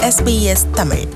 SBS Tamil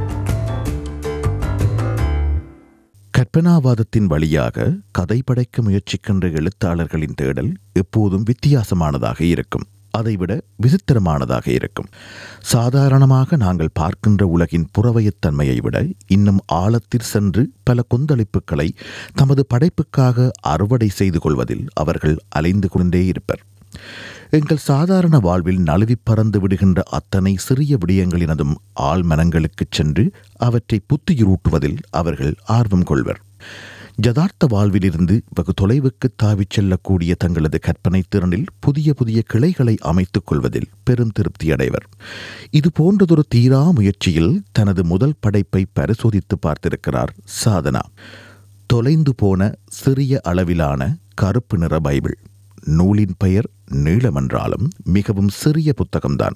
கற்பனாவாதத்தின் வழியாக கதை படைக்க முயற்சிக்கின்ற எழுத்தாளர்களின் தேடல் எப்போதும் வித்தியாசமானதாக இருக்கும் அதைவிட விசித்திரமானதாக இருக்கும் சாதாரணமாக நாங்கள் பார்க்கின்ற உலகின் புறவயத்தன்மையை விட இன்னும் ஆழத்தில் சென்று பல கொந்தளிப்புகளை தமது படைப்புக்காக அறுவடை செய்து கொள்வதில் அவர்கள் அலைந்து கொண்டே இருப்பர் எங்கள் சாதாரண வாழ்வில் நழுவி பறந்து விடுகின்ற அத்தனை சிறிய விடயங்களினதும் ஆழ்மனங்களுக்குச் சென்று அவற்றை புத்துயிரூட்டுவதில் அவர்கள் ஆர்வம் கொள்வர் யதார்த்த வாழ்விலிருந்து வெகு தொலைவுக்கு தாவிச் செல்லக்கூடிய தங்களது கற்பனை திறனில் புதிய புதிய கிளைகளை அமைத்துக் கொள்வதில் பெரும் திருப்தி அடைவர் இது போன்றதொரு தீரா முயற்சியில் தனது முதல் படைப்பை பரிசோதித்து பார்த்திருக்கிறார் சாதனா தொலைந்து போன சிறிய அளவிலான கருப்பு நிற பைபிள் நூலின் பெயர் நீளமென்றாலும் மிகவும் சிறிய புத்தகம்தான்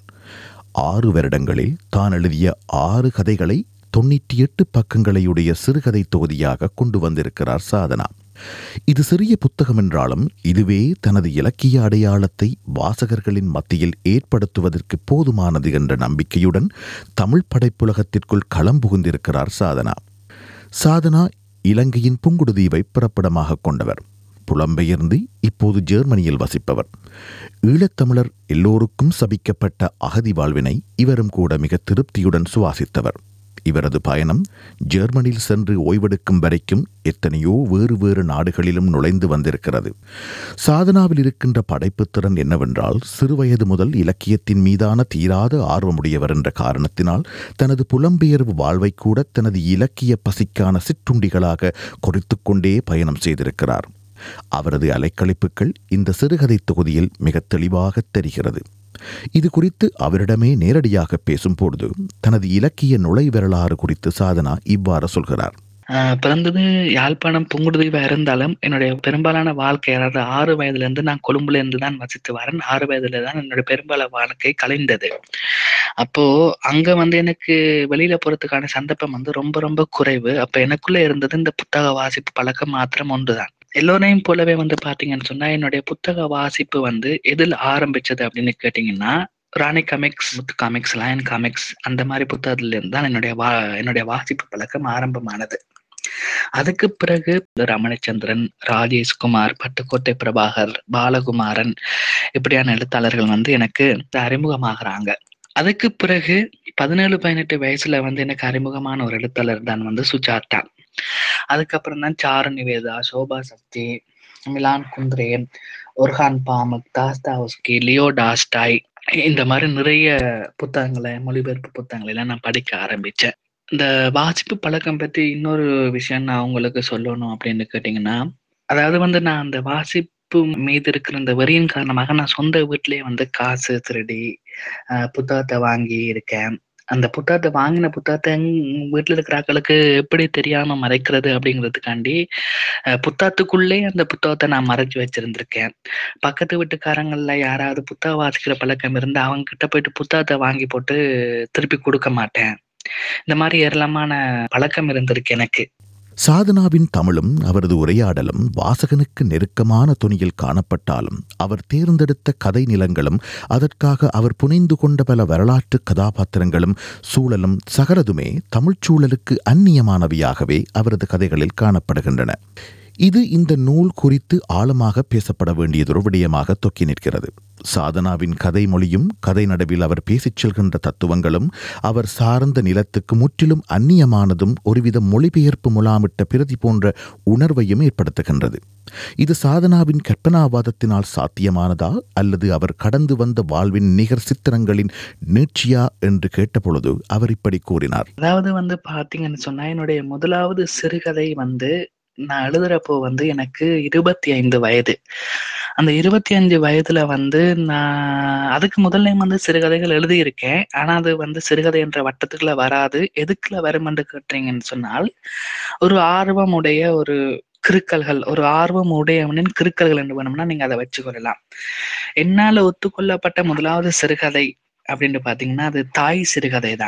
ஆறு வருடங்களில் தான் எழுதிய ஆறு கதைகளை தொண்ணூற்றி எட்டு பக்கங்களையுடைய சிறுகதை தொகுதியாக கொண்டு வந்திருக்கிறார் சாதனா இது சிறிய புத்தகம் என்றாலும் இதுவே தனது இலக்கிய அடையாளத்தை வாசகர்களின் மத்தியில் ஏற்படுத்துவதற்கு போதுமானது என்ற நம்பிக்கையுடன் தமிழ் படைப்புலகத்திற்குள் களம் புகுந்திருக்கிறார் சாதனா சாதனா இலங்கையின் புங்குடுதீவை பிறப்பிடமாக கொண்டவர் புலம்பெயர்ந்து இப்போது ஜெர்மனியில் வசிப்பவர் ஈழத்தமிழர் எல்லோருக்கும் சபிக்கப்பட்ட அகதி வாழ்வினை இவரும் கூட மிக திருப்தியுடன் சுவாசித்தவர் இவரது பயணம் ஜெர்மனியில் சென்று ஓய்வெடுக்கும் வரைக்கும் எத்தனையோ வேறு வேறு நாடுகளிலும் நுழைந்து வந்திருக்கிறது சாதனாவில் இருக்கின்ற படைப்புத்திறன் என்னவென்றால் சிறுவயது முதல் இலக்கியத்தின் மீதான தீராத ஆர்வமுடையவர் என்ற காரணத்தினால் தனது புலம்பெயர்வு வாழ்வை கூட தனது இலக்கிய பசிக்கான சிற்றுண்டிகளாக குறித்துக் கொண்டே பயணம் செய்திருக்கிறார் அவரது அலைக்கழிப்புகள் இந்த சிறுகதை தொகுதியில் மிக தெளிவாக தெரிகிறது இது குறித்து அவரிடமே நேரடியாக பேசும்பொழுது தனது இலக்கிய நுழைவரலாறு குறித்து சாதனா இவ்வாறு சொல்கிறார் ஆஹ் பிறந்தது யாழ்ப்பாணம் புங்குடுதீவா இருந்தாலும் என்னுடைய பெரும்பாலான வாழ்க்கை அதாவது ஆறு வயதுல இருந்து நான் கொழும்புல இருந்து தான் வசித்து வரேன் ஆறு வயதுல தான் என்னுடைய பெரும்பால வாழ்க்கை கலைந்தது அப்போ அங்க வந்து எனக்கு வெளியில போறதுக்கான சந்தர்ப்பம் வந்து ரொம்ப ரொம்ப குறைவு அப்ப எனக்குள்ள இருந்தது இந்த புத்தக வாசிப்பு பழக்கம் மாத்திரம் ஒன்றுதான் எல்லோரையும் போலவே வந்து பாத்தீங்கன்னு சொன்னா என்னுடைய புத்தக வாசிப்பு வந்து எதில் ஆரம்பிச்சது அப்படின்னு கேட்டீங்கன்னா Rani comics Muthu comics Lion comics அந்த மாதிரி புத்தகத்துல இருந்து தான் என்னுடைய வா என்னுடைய வாசிப்பு பழக்கம் ஆரம்பமானது அதுக்கு பிறகு ரமணிச்சந்திரன் ராஜேஷ்குமார் பட்டுக்கோட்டை பிரபாகர் பாலகுமாரன் இப்படியான எழுத்தாளர்கள் வந்து எனக்கு அறிமுகமாகறாங்க அதுக்கு பிறகு பதினேழு பதினெட்டு வயசுல வந்து எனக்கு அறிமுகமான ஒரு எழுத்தாளர் தான் வந்து சுஜாதா அதுக்கப்புறம் தான் Charu Nivedita Shoba Sakthi Milan Kundera Orhan Pamuk Dostoevsky Leo Tolstoy இந்த மாதிரி நிறைய புத்தகங்களை மொழிபெயர்ப்பு புத்தகங்களை எல்லாம் நான் படிக்க ஆரம்பிச்சேன் இந்த வாசிப்பு பழக்கம் பத்தி இன்னொரு விஷயம் நான் உங்களுக்கு சொல்லணும் அப்படின்னு கேட்டீங்கன்னா அதாவது வந்து நான் அந்த வாசிப்பு மீது இருக்கிற இந்த வரியின் காரணமாக நான் சொந்த வீட்டிலேயே வந்து காசு திருடி அஹ் புத்தகத்தை வாங்கி இருக்கேன் அந்த புத்தகத்தை வாங்கின புத்தகத்தை எங்க வீட்டுல இருக்கிற ஆட்களுக்கு எப்படி தெரியாம மறைக்கிறது அப்படிங்கிறதுக்காண்டி அஹ் புத்தகத்துக்குள்ளே அந்த புத்தகத்தை நான் மறைச்சு வச்சிருந்திருக்கேன் பக்கத்து வீட்டுக்காரங்கள்ல யாராவது புத்தகம் வாசிக்கிற பழக்கம் இருந்து அவங்க கிட்ட போயிட்டு புத்தகத்தை வாங்கி போட்டு திருப்பி கொடுக்க மாட்டேன் இந்த மாதிரி ஏராளமான பழக்கம் இருந்திருக்கு எனக்கு சாதனாவின் தமிழும் அவரது உரையாடலும் வாசகனுக்கு நெருக்கமான துணியில் காணப்பட்டாலும் அவர் தேர்ந்தெடுத்த கதை நிலங்களும் அதற்காக அவர் புனைந்து கொண்ட பல வரலாற்று கதாபாத்திரங்களும் சூழலும் சகரதுமே தமிழ்ச் சூழலுக்கு அந்நியமானவையாகவே அவரது கதைகளில் காணப்படுகின்றன இது இந்த நூல் குறித்து ஆழமாக பேசப்பட வேண்டியதொரு விடயமாக தொக்கி நிற்கிறது சாதனாவின் கதை மொழியும் கதை நடுவில் அவர் பேசிச் செல்கின்ற தத்துவங்களும் அவர் சார்ந்த நிலத்துக்கு முற்றிலும் அந்நியமானதும் ஒருவித மொழிபெயர்ப்பு முலாமிட்ட பிரதி போன்ற உணர்வையும் ஏற்படுத்துகின்றது இது சாதனாவின் கற்பனாவாதத்தினால் சாத்தியமானதா அல்லது அவர் கடந்து வந்த வாழ்வின் நிகர் சித்திரங்களின் நீட்சியா என்று கேட்டபொழுது அவர் இப்படி கூறினார் அதாவது வந்து பாத்தீங்கன்னு சொன்னா என்னுடைய முதலாவது சிறுகதை வந்து நான் எழுதுறப்போ வந்து எனக்கு இருபத்தி ஐந்து வயது அந்த இருபத்தி அஞ்சு வயதுல வந்து நான் அதுக்கு முதல்ல வந்து சிறுகதைகள் எழுதியிருக்கேன் ஆனா அது வந்து சிறுகதை என்ற வட்டத்துக்குள்ள வராது எதுக்குள்ள வருமென்று கேட்டீங்கன்னு சொன்னால் ஒரு ஆர்வமுடைய ஒரு கிறுக்கல்கள் ஒரு ஆர்வம் உடையவனின் கிறுக்கல்கள் என்று வேணும்னா நீங்க அதை வச்சுக்கொள்ளலாம் என்னால ஒத்துக்கொள்ளப்பட்ட முதலாவது சிறுகதை அப்படின்னு பாத்தீங்கன்னா அது தாய் சிறுகதை தான்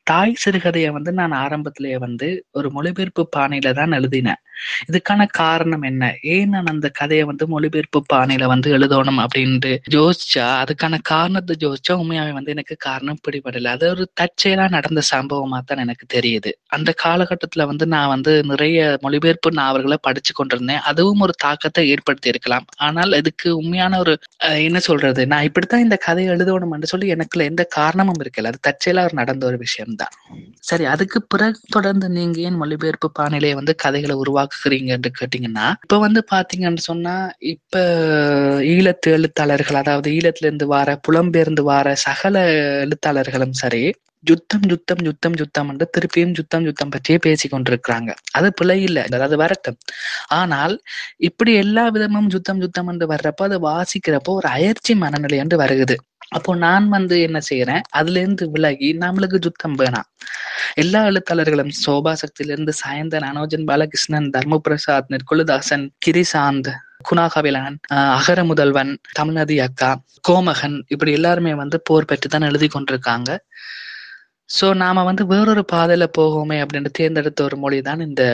தாய் சிறுகதையை வந்து நான் ஆரம்பத்திலேயே வந்து ஒரு மொழிபெயர்ப்பு பாணியில தான் எழுதினேன் இதுக்கான காரணம் என்ன ஏன் நான் அந்த கதையை வந்து மொழிபெயர்ப்பு பாணியில வந்து எழுதணும் அப்படின்ட்டு யோசிச்சா அதுக்கான காரணத்தை யோசிச்சா உண்மையாவே வந்து எனக்கு காரணம் பிடிபடல அது ஒரு தற்செயலா நடந்த சம்பவமா தான் எனக்கு தெரியுது அந்த காலகட்டத்துல வந்து நான் வந்து நிறைய மொழிபெயர்ப்பு நாவல்களை படிச்சு கொண்டிருந்தேன் அதுவும் ஒரு தாக்கத்தை ஏற்படுத்தி இருக்கலாம் ஆனால் இதுக்கு உண்மையான ஒரு அஹ், என்ன சொல்றது நான் இப்படித்தான் இந்த கதையை எழுதணும்னு சொல்லி எனக்குள்ள எந்த காரணமும் இருக்கல அது தற்செயலா ஒரு நடந்த ஒரு விஷயம்தான் சரி அதுக்கு பிறகு தொடர்ந்து நீங்க ஏன் மொழிபெயர்ப்பு பாணியிலே வந்து கதைகளை உருவாக்குறீங்கன்னு கேட்டீங்கன்னா இப்ப வந்து பாத்தீங்கன்னு சொன்னா இப்ப ஈழத்து எழுத்தாளர்கள் அதாவது ஈழத்துல இருந்து வார புலம்பெயர்ந்து வார சகல எழுத்தாளர்களும் சரி யுத்தம் யுத்தம் யுத்தம் யுத்தம் என்று திருப்பியும் யுத்தம் யுத்தம் பற்றியே பேசி கொண்டிருக்கிறாங்க அது பிழை இல்லை அது வரட்டும் ஆனால் இப்படி எல்லா விதமும் யுத்தம் யுத்தம் என்று வர்றப்போ அதை வாசிக்கிறப்போ ஒரு அயற்சி மனநிலை என்று வருகுது அப்போ நான் வந்து என்ன செய்யறேன் அதுல இருந்து விலகி நம்மளுக்கு யுத்தம் வேணாம் எல்லா எழுத்தாளர்களும் சோபா சக்தியிலிருந்து சாயந்தன் அனோஜன் பாலகிருஷ்ணன் தர்மபிரசாத் நிர்குலதாசன் கிரிசாந்த் குணாகவிலன் அகர முதல்வன் தமிழ்நதி அக்கா கோமகன் இப்படி எல்லாருமே வந்து போர் பெற்று தான் எழுதி கொண்டிருக்காங்க சோ நாம வந்து வேறொரு பாதையில போவோமே அப்படின்னு தேர்ந்தெடுத்த ஒரு மொழி தான் இந்த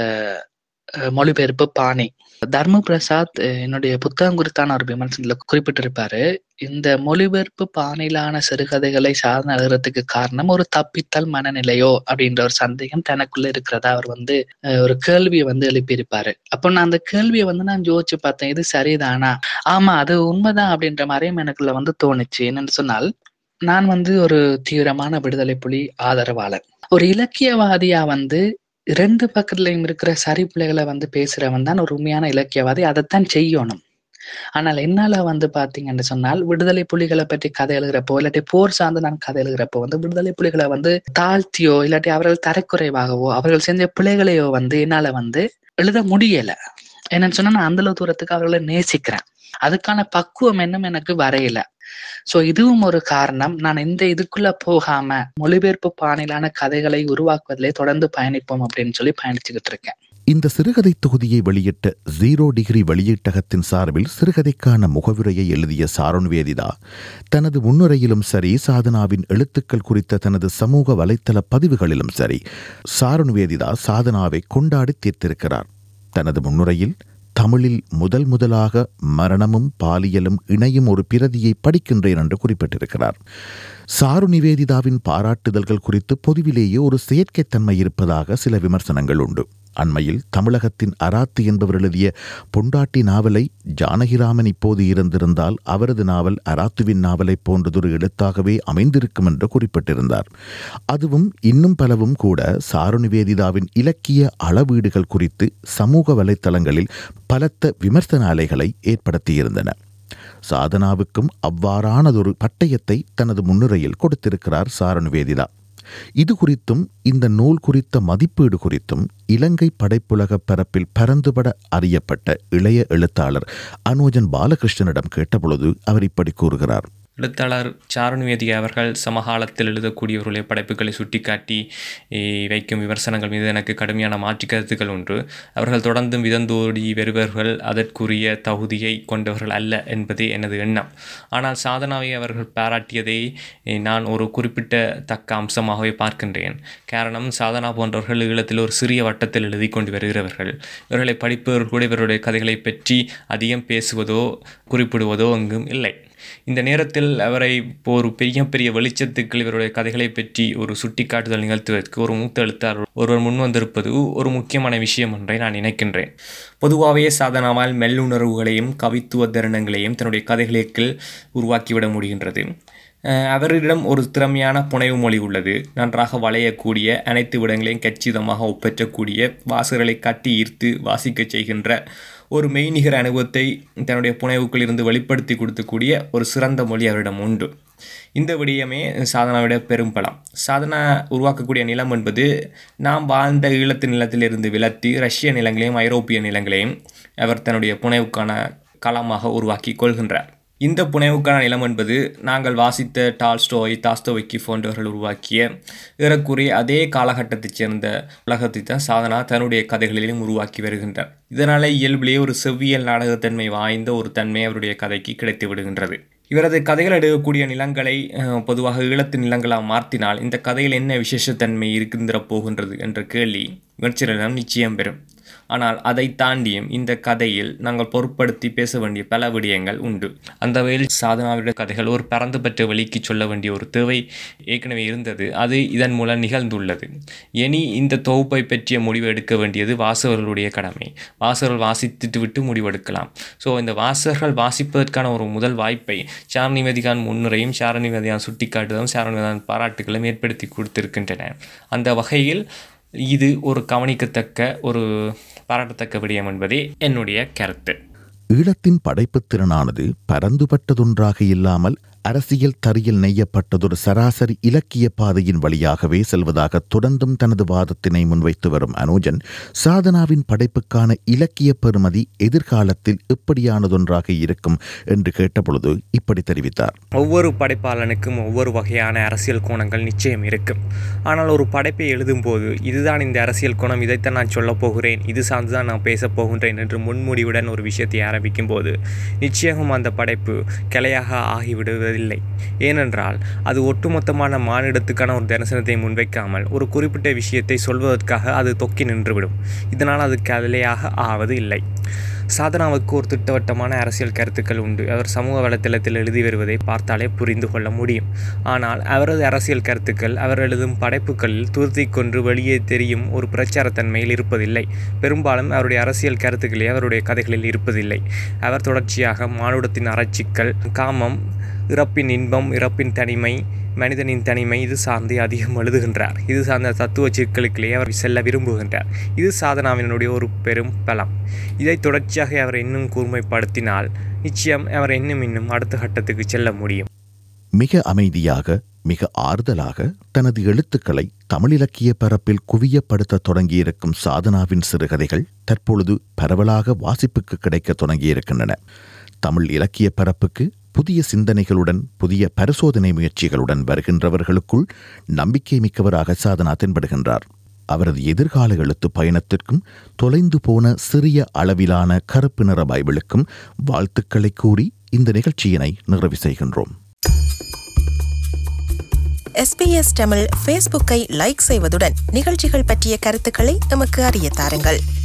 அஹ், மொழிபெயர்ப்பு பாணி தர்ம பிரசாத் அஹ், என்னுடைய புத்தகம் குறித்தான ஒரு விமர்சனத்துல குறிப்பிட்டிருப்பாரு இந்த மொழிபெயர்ப்பு பாணியிலான சிறுகதைகளை சாதனை எழுதுறதுக்கு காரணம் ஒரு தப்பித்தல் மனநிலையோ அப்படின்ற ஒரு சந்தேகம் தனக்குள்ள இருக்கிறதா அவர் வந்து அஹ், ஒரு கேள்வியை வந்து எழுப்பியிருப்பாரு அப்போ நான் அந்த கேள்வியை வந்து நான் யோசிச்சு பார்த்தேன் இது சரிதானா ஆமா அது உண்மைதான் அப்படின்ற மாதிரியும் எனக்குள்ள வந்து தோணுச்சு என்னன்னு சொன்னால் நான் வந்து ஒரு தீவிரமான விடுதலை புலி ஆதரவாளர் ஒரு இலக்கியவாதியா வந்து இரண்டு பக்கத்துலயும் இருக்கிற சரி பிள்ளைகளை வந்து பேசுறவன் தான் ஒரு உண்மையான இலக்கியவாதி அதைத்தான் செய்யணும் ஆனால் என்னால வந்து பாத்தீங்கன்னு சொன்னால் விடுதலை புலிகளை பற்றி கதை எழுதுறப்போ இல்லாட்டி போர் சார்ந்து நான் கதை எழுதுறப்போ வந்து விடுதலை புலிகளை வந்து தாழ்த்தியோ இல்லாட்டி அவர்கள் தரக்குறைவாகவோ அவர்கள் செஞ்ச பிழைகளையோ வந்து என்னால வந்து எழுத முடியல என்னன்னு சொன்னா நான் அந்த அளவு தூரத்துக்கு அவர்களை நேசிக்கிறேன் அதுக்கான பக்குவம் இன்னும் எனக்கு வரையல சோ இதுவும் ஒரு காரணம் நான் இந்த இதுக்குள்ள போகாம மொழிபெயர்ப்பு பாணியிலான கதைகளை உருவாக்குவதிலே தொடர்ந்து பயணிப்போம் அப்படின்னு சொல்லி பயணிச்சுக்கிட்டு இருக்கேன் இந்த சிறுகதை தொகுதியை வெளியிட்ட ஜீரோ டிகிரி வெளியீட்டகத்தின் சார்பில் சிறுகதைக்கான முகவுரையை எழுதிய சாருண் வேதிதா தனது முன்னுரையிலும் சரி சாதனாவின் எழுத்துக்கள் குறித்த தனது சமூக வலைத்தள பதிவுகளிலும் சரி சாருண் வேதிதா சாதனாவை கொண்டாடி தீர்த்திருக்கிறார் தனது முன்னுரையில் தமிழில் முதல் முதலாக மரணமும் பாலியலும் இணையும் ஒரு பிரதியை படிக்கின்றேன் என்று குறிப்பிட்டிருக்கிறார் சாரு நிவேதிதாவின் பாராட்டுதல்கள் குறித்து பொதுவிலேயே ஒரு செயற்கைத்தன்மை இருப்பதாக சில விமர்சனங்கள் உண்டு அண்மையில் தமிழகத்தின் அராத்து என்பவர் எழுதிய பொண்டாட்டி நாவலை ஜானகிராமன் இப்போது இருந்திருந்தால் அவரது நாவல் அராத்துவின் நாவலைப் போன்றதொரு எழுத்தாகவே அமைந்திருக்கும் என்று குறிப்பிட்டிருந்தார் அதுவும் இன்னும் பலவும் கூட சாரு நிவேதிதாவின் இலக்கிய அளவீடுகள் குறித்து சமூக வலைத்தளங்களில் பலத்த விமர்சன அலைகளை ஏற்படுத்தியிருந்தன சாதனாவுக்கும் அவ்வாறானதொரு பட்டயத்தை தனது முன்னுரையில் கொடுத்திருக்கிறார் சாரு நிவேதிதா இது குறித்தும் இந்த நூல் குறித்த மதிப்பீடு குறித்தும் இலங்கை படைப்புலக பரப்பில் பரந்துபட அறியப்பட்ட இளைய எழுத்தாளர் அனோஜன் பாலகிருஷ்ணனிடம் கேட்டபொழுது அவர் இப்படி கூறுகிறார் எழுத்தாளர் சாருண்வேதி அவர்கள் சமகாலத்தில் எழுதக்கூடியவர்களுடைய படைப்புகளை சுட்டிக்காட்டி இ, வைக்கும் விமர்சனங்கள் மீது எனக்கு கடுமையான மாற்று கருத்துக்கள் உண்டு அவர்கள் தொடர்ந்தும் விதந்தோடி வருபவர்கள் அதற்குரிய தகுதியை கொண்டவர்கள் அல்ல என்பதே எனது எண்ணம் ஆனால் சாதனாவை அவர்கள் பாராட்டியதை இ, நான் ஒரு குறிப்பிட்ட தக்க அம்சமாகவே பார்க்கின்றேன் காரணம் சாதனா போன்றவர்கள் ஈழத்தில் ஒரு சிறிய வட்டத்தில் எழுதி கொண்டு வருகிறவர்கள் இவர்களை படிப்பவர்கள் கூட இவருடைய கதைகளை பற்றி அதிகம் பேசுவதோ குறிப்பிடுவதோ எங்கும் இல்லை இந்த நேரத்தில் அவரை இப்போ ஒரு பெரிய பெரிய வெளிச்சத்துக்கள் இவருடைய கதைகளை பற்றி ஒரு சுட்டிக்காட்டுதல் நிகழ்த்துவதற்கு ஒரு மூத்த எழுத்தாளர் ஒருவர் முன் வந்திருப்பது ஒரு முக்கியமான விஷயம் என்றை நான் நினைக்கின்றேன் பொதுவாகவே சாதனாவால் மெல்லுணர்வுகளையும் கவித்துவ தருணங்களையும் தன்னுடைய கதைகளுக்குள் உருவாக்கிவிட முடிகின்றது அஹ் அவரிடம் ஒரு திறமையான புனைவு மொழி உள்ளது நன்றாக வளையக்கூடிய அனைத்து விடங்களையும் கச்சிதமாக ஒப்பற்றக்கூடிய வாசகர்களை கட்டி ஈர்த்து வாசிக்கச் செய்கின்ற ஒரு மெய்நிகர் அனுபவத்தை தன்னுடைய புனைவுக்குள் இருந்து வெளிப்படுத்தி கொடுக்கக்கூடிய ஒரு சிறந்த மொழி அவரிடம் உண்டு இந்த விடயமே சாதனாவிட பெரும் பலம் சாதனா உருவாக்கக்கூடிய நிலம் என்பது நாம் வாழ்ந்த ஈழத்து நிலத்திலிருந்து விலத்தி ரஷ்ய நிலங்களையும் ஐரோப்பிய நிலங்களையும் அவர் தன்னுடைய புனைவுக்கான களமாக உருவாக்கி கொள்கின்றார் இந்த புனைவுக்கான நிலம் என்பது நாங்கள் வாசித்த டால்ஸ்டோய் தாஸ்தோவைக்கி போன்றவர்கள் உருவாக்கிய ஏறக்குறைய அதே காலகட்டத்தைச் சேர்ந்த உலகத்தை தான் சாதனா தன்னுடைய கதைகளிலும் உருவாக்கி வருகின்றார் இதனாலே இயல்பிலேயே ஒரு செவ்வியல் நாடகத்தன்மை வாய்ந்த ஒரு தன்மை அவருடைய கதைக்கு கிடைத்து விடுகின்றது இவரது கதைகள் எடுக்கக்கூடிய நிலங்களை அஹ், பொதுவாக ஈழத்து நிலங்களாக மாற்றினால் இந்த கதையில் என்ன விசேஷத்தன்மை இருக்கின்ற போகின்றது என்ற கேள்வி விமர்சனம் நிச்சயம் பெறும் ஆனால் அதை தாண்டியும் இந்த கதையில் நாங்கள் பொருட்படுத்தி பேச வேண்டிய பல விடயங்கள் உண்டு அந்த வகையில் சாதனாவுடைய கதைகள் ஒரு பரந்து பெற்ற வெளிக்கு சொல்ல வேண்டிய ஒரு தேவை ஏற்கனவே இருந்தது அது இதன் மூலம் நிகழ்ந்துள்ளது இனி இந்த தொகுப்பை பற்றிய முடிவு எடுக்க வேண்டியது வாசகர்களுடைய கடமை வாசகர்கள் வாசித்துட்டு விட்டு முடிவெடுக்கலாம் ஸோ இந்த வாசகர்கள் வாசிப்பதற்கான ஒரு முதல் வாய்ப்பை சார் நிவேதிகான் முன்னுரையும் சார நிவேதிகான் சுட்டிக்காட்டுதலும் சார நிவேதிகான் பாராட்டுகளும் ஏற்படுத்தி கொடுத்திருக்கின்றன அந்த வகையில் இது ஒரு கவனிக்கத்தக்க ஒரு பாராட்டத்தக்க விடயம் என்பதே என்னுடைய கருத்து ஈழத்தின் படைப்புத் திறனானது பரந்துபட்டதொன்றாக இல்லாமல் அரசியல் தறியில் நெய்யப்பட்டதொரு சராசரி இலக்கிய பாதையின் வழியாகவே செல்வதாக தொடர்ந்தும் தனது வாதத்தினை முன்வைத்து வரும் அனுஜன் சாதனாவின் படைப்புக்கான இலக்கிய பெறுமதி எதிர்காலத்தில் எப்படியானதொன்றாக இருக்கும் என்று கேட்டபொழுது இப்படி தெரிவித்தார் ஒவ்வொரு படைப்பாளனுக்கும் ஒவ்வொரு வகையான அரசியல் கோணங்கள் நிச்சயம் இருக்கும் ஆனால் ஒரு படைப்பை எழுதும்போது இதுதான் இந்த அரசியல் கோணம் இதைத்தான் நான் சொல்லப் போகிறேன் இது சார்ந்து தான் நான் பேசப் போகின்றேன் என்று முன்முடிவுடன் ஒரு விஷயத்தை ஆரம்பிக்கும் போது நிச்சயமும் அந்த படைப்பு கிளையாக ஆகிவிடுவதில்லை ஏனென்றால் அது ஒட்டுமொத்தமான மானிடத்துக்கான ஒரு தரிசனத்தை முன்வைக்காமல் ஒரு குறிப்பிட்ட விஷயத்தை சொல்வதற்காக அது தொக்கி நின்றுவிடும் இதனால் அது கலையாக ஆவது இல்லை சாதனாவுக்கு ஒரு திட்டவட்டமான அரசியல் கருத்துக்கள் உண்டு அவர் சமூக வலைத்தளத்தில் எழுதி வருவதை பார்த்தாலே புரிந்து கொள்ள முடியும் ஆனால் அவரது அரசியல் கருத்துக்கள் அவர் எழுதும் படைப்புகளில் துருத்தி கொன்று வெளியே தெரியும் ஒரு பிரச்சாரத்தன்மையில் இருப்பதில்லை பெரும்பாலும் அவருடைய அரசியல் கருத்துக்களே அவருடைய கதைகளில் இருப்பதில்லை அவர் தொடர்ச்சியாக மானுடத்தின் அறச்சிக்கல் காமம் இறப்பின் இன்பம் இறப்பின் தனிமை மனிதனின் தனிமை இது சார்ந்து அதிகம் எழுதுகின்றார் இது சார்ந்த தத்துவ சிக்கலுக்களே அவர் செல்ல விரும்புகின்றார் இது சாதனாவினுடைய ஒரு பெரும் பலம் இதை தொடர்ச்சியாக அவர் இன்னும் கூர்மைப்படுத்தினால் நிச்சயம் அவர் இன்னும் இன்னும் அடுத்த கட்டத்துக்கு செல்ல முடியும் மிக அமைதியாக மிக ஆறுதலாக தனது எழுத்துக்களை தமிழ் இலக்கிய பரப்பில் குவியப்படுத்த தொடங்கியிருக்கும் சாதனாவின் சிறுகதைகள் தற்பொழுது பரவலாக வாசிப்புக்கு கிடைக்க தொடங்கியிருக்கின்றன தமிழ் இலக்கிய பரப்புக்கு புதிய சிந்தனைகளுடன் புதிய பரிசோதனை முயற்சிகளுடன் வருகின்றவர்களுக்குள் நம்பிக்கை மிக்கவராக சாதனா தென்படுகின்றார் அவரது எதிர்கால எழுத்து பயணத்திற்கும் தொலைந்து போன சிறிய அளவிலான கருப்பு நிற பைபிளுக்கும் வாழ்த்துக்களை கூறி இந்த நிகழ்ச்சியினை நிறைவு செய்கின்றோம் எஸ்பிஎஸ் தமிழ் ஃபேஸ்புக்கை லைக் செய்வதுடன் நிகழ்ச்சிகள் பற்றிய கருத்துக்களை எமக்கு அறிய தாருங்கள்